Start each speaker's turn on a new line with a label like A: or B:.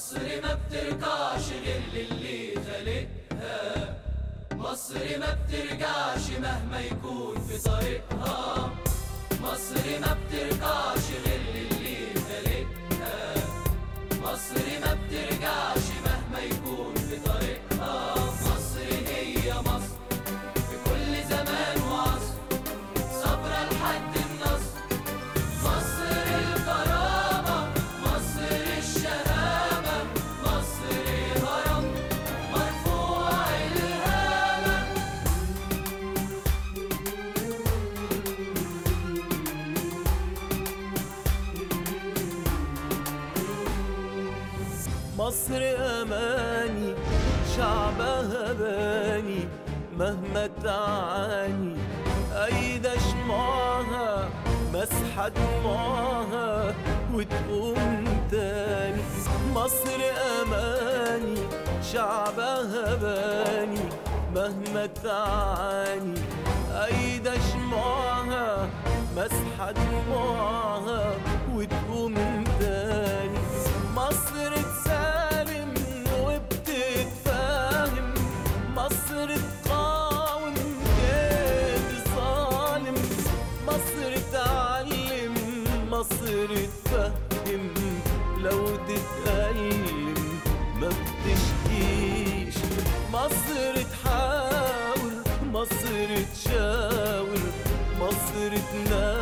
A: مصر ما بترجعش غير للي خالقها مصر ما بترجعش مهما يكون في طريقها مصر ما بترجعش غير للي خالقها مصر ما بترجعش مهما يكون في طريقها مصر هي مصر في كل زمان وعصر صبرا لحد النصر مصر الكرامة مصر الشهامة مصر هرم مرفوع الهامة
B: مصر أماني شعبها باني مهما تعاني أيد شمعها مسحة دموعها وتقوم تاني مصر أماني شعبها باني مهما تعاني أيد شمعها مسحة دموعها وتقوم تاني مصر تسالم وبتتفاهم مصر تقاوم كيد ظالم مصر تعلم مصر تفهم لو تتألم ما بتشكيش مصر تحاول مصر تشاور مصر تنام